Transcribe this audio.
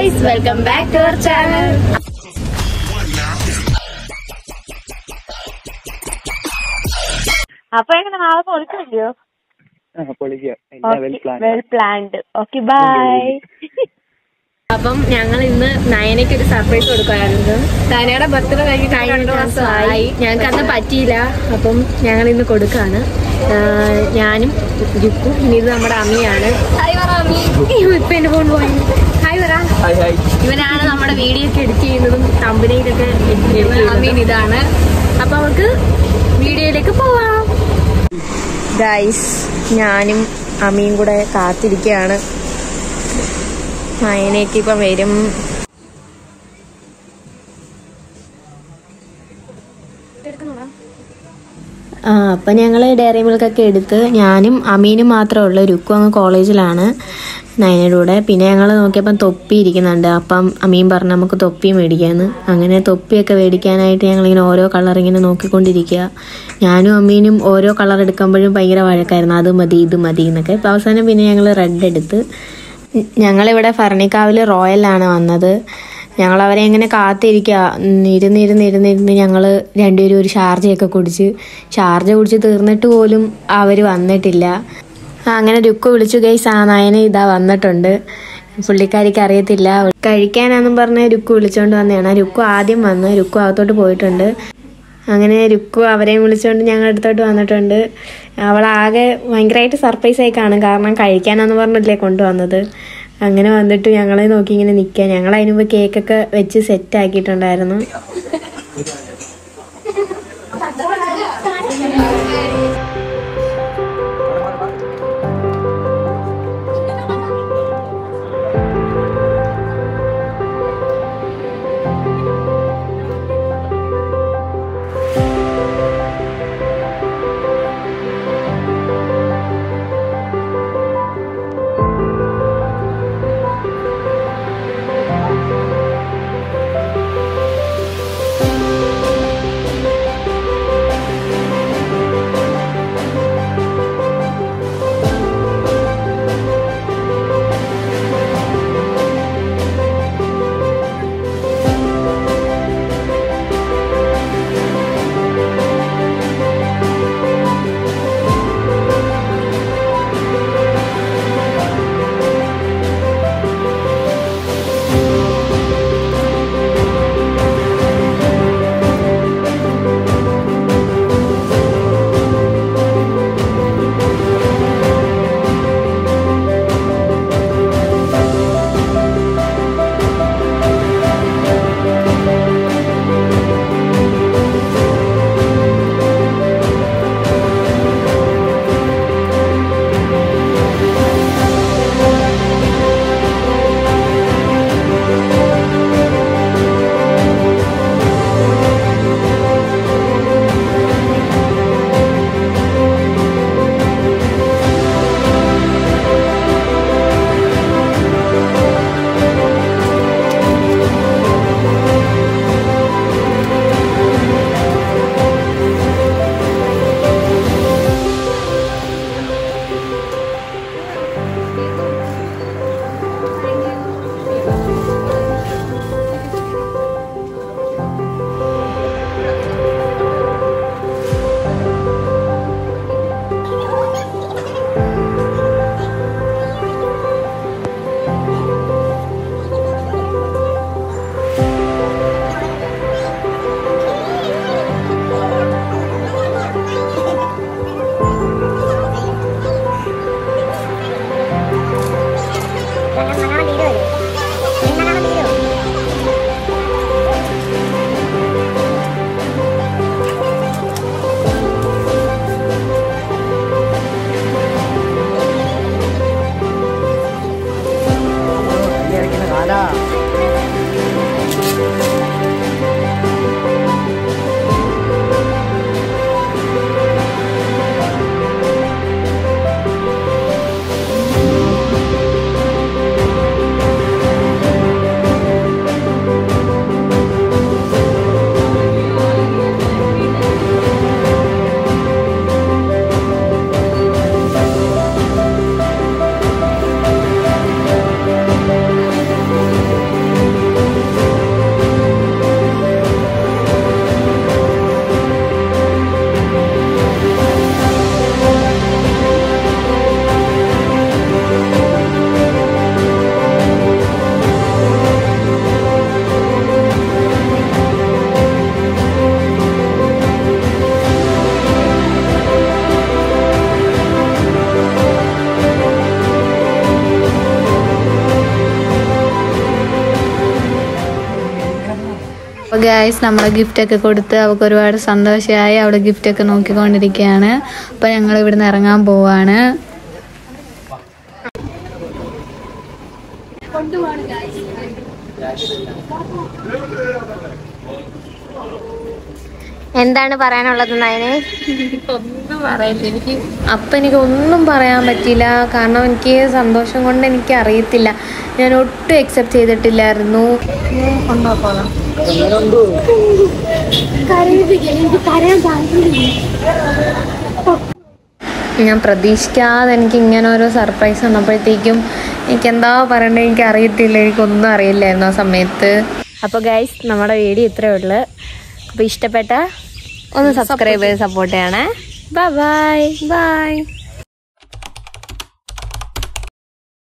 guys welcome back to our channel അപ്പൊ എങ്ങനെ നാളെ പൊളിക്കില്ലയോ പൊളിക്കുക എല്ലാം well plan well planned okay bye അപ്പം ഞങ്ങൾ ഇന്ന് നയനയ്ക്ക് ഒരു സർപ്രൈസ് കൊടുക്കുമായിരുന്നു നയനയുടെ ബർത്ത്ഡേ കഴിഞ്ഞിട്ട് രണ്ടു മാസമായി ഞങ്ങൾക്ക് അന്ന് പറ്റിയില്ല അപ്പം ഞങ്ങൾ ഇന്ന് കൊടുക്കാണ് ആഹ് ഞാനും ജിപ്പു ഇനി ഇത് നമ്മുടെ അമ്മിയാണ് ഇപ്പൊ എന്റെ ഫോൺ പോയി ഹായ് പറ ഹായ് ഹായ് ഇവനാണ് നമ്മുടെ വീഡിയോ ഒക്കെ എഡിറ്റ് ചെയ്യുന്നതും കമ്പനിയിലൊക്കെ അമീൻ ഇതാണ് അപ്പൊ നമുക്ക് വീഡിയോയിലേക്ക് പോവാം ഗൈസ് ഞാനും അമ്മയും കൂടെ കാത്തിരിക്കുകയാണ് നയനേക്ക് ഇപ്പം വരും ആ അപ്പം ഞങ്ങൾ ഡയറി മിൽക്കൊക്കെ എടുത്ത് ഞാനും അമീനും മാത്രമേ ഉള്ളൂ രുക്കു അങ്ങ് കോളേജിലാണ് നയനയുടെ കൂടെ പിന്നെ ഞങ്ങൾ നോക്കിയപ്പം തൊപ്പി ഇരിക്കുന്നുണ്ട് അപ്പം അമീൻ പറഞ്ഞു നമുക്ക് തൊപ്പി മേടിക്കാമെന്ന് അങ്ങനെ തൊപ്പിയൊക്കെ മേടിക്കാനായിട്ട് ഞങ്ങളിങ്ങനെ ഓരോ കളർ ഇങ്ങനെ നോക്കിക്കൊണ്ടിരിക്കുക ഞാനും അമ്മീനും ഓരോ കളർ എടുക്കുമ്പോഴും ഭയങ്കര വഴക്കായിരുന്നു അത് മതി ഇത് മതി എന്നൊക്കെ ഇപ്പം അവസാനം പിന്നെ ഞങ്ങൾ റെഡ് എടുത്ത് ഞങ്ങളിവിടെ ഫർണിക്കാവിൽ റോയലാണ് വന്നത് ഞങ്ങൾ അവരെ ഇങ്ങനെ കാത്തിരിക്കുക ഉം, ഇരുന്ന് ഇരുന്ന് ഇരുന്ന് ഇരുന്ന് ഞങ്ങൾ രണ്ടുപേരും ഒരു ഷാർജയൊക്കെ കുടിച്ച് ഷാർജ കുടിച്ച് തീർന്നിട്ട് പോലും അവർ വന്നിട്ടില്ല ആ, അങ്ങനെ രുക്കു വിളിച്ചു ഗൈസ് ആ നായന ഇതാ വന്നിട്ടുണ്ട് പുള്ളിക്കാരിക്ക് അറിയത്തില്ല കഴിക്കാനാന്നും പറഞ്ഞ് രുക്കു വിളിച്ചോണ്ട് വന്നതാണ് രുക്കു ആദ്യം വന്ന് രുക്കു അകത്തോട്ട് പോയിട്ടുണ്ട് അങ്ങനെ രുക്കു അവരെയും വിളിച്ചുകൊണ്ട് ഞങ്ങളുടെ അടുത്തോട്ട് വന്നിട്ടുണ്ട് അവളാകെ ഭയങ്കരമായിട്ട് സർപ്രൈസ് ആയി കാണും കാരണം കഴിക്കാനാന്ന് പറഞ്ഞല്ലേ കൊണ്ടുവന്നത് അങ്ങനെ വന്നിട്ട് ഞങ്ങളെ നോക്കി ഇങ്ങനെ നിൽക്കുക ഞങ്ങൾ അതിന് മുമ്പ് കേക്കൊക്കെ വെച്ച് സെറ്റ് ആക്കിയിട്ടുണ്ടായിരുന്നു ഗായ്സ് നമ്മളെ ഗിഫ്റ്റ് ഒക്കെ കൊടുത്ത് അവൾക്ക് ഒരുപാട് സന്തോഷമായി അവള് ഗിഫ്റ്റ് ഒക്കെ നോക്കിക്കൊണ്ടിരിക്കുകയാണ് അപ്പൊ ഞങ്ങൾ ഇവിടുന്ന് ഇറങ്ങാൻ പോവാണ് എന്താണ് പറയാനുള്ളത് നയനെ ഒന്നും പറയില്ല എനിക്ക് അപ്പം എനിക്ക് ഒന്നും പറയാൻ പറ്റിയില്ല കാരണം എനിക്ക് സന്തോഷം കൊണ്ട് എനിക്ക് അറിയത്തില്ല ഞാൻ ഒട്ടും എക്സെപ്റ്റ് ചെയ്തിട്ടില്ലായിരുന്നു ഞാൻ പ്രതീക്ഷിക്കാതെ എനിക്ക് ഇങ്ങനെ ഓരോ സർപ്രൈസ് വന്നപ്പോഴത്തേക്കും എനിക്ക് എന്താ പറയണ്ടത് എനിക്ക് അറിയത്തില്ല എനിക്കൊന്നും അറിയില്ലായിരുന്നു ആ സമയത്ത് അപ്പോൾ ഗൈസ് നമ്മുടെ വീഡിയോ ഇത്രയേ ഉള്ളൂ അപ്പോൾ ഇഷ്ടപ്പെട്ട ഒന്ന് സബ്സ്ക്രൈബ് ചെയ്ത് സപ്പോർട്ട് ചെയ്യണേ ബൈ ബൈ ബൈ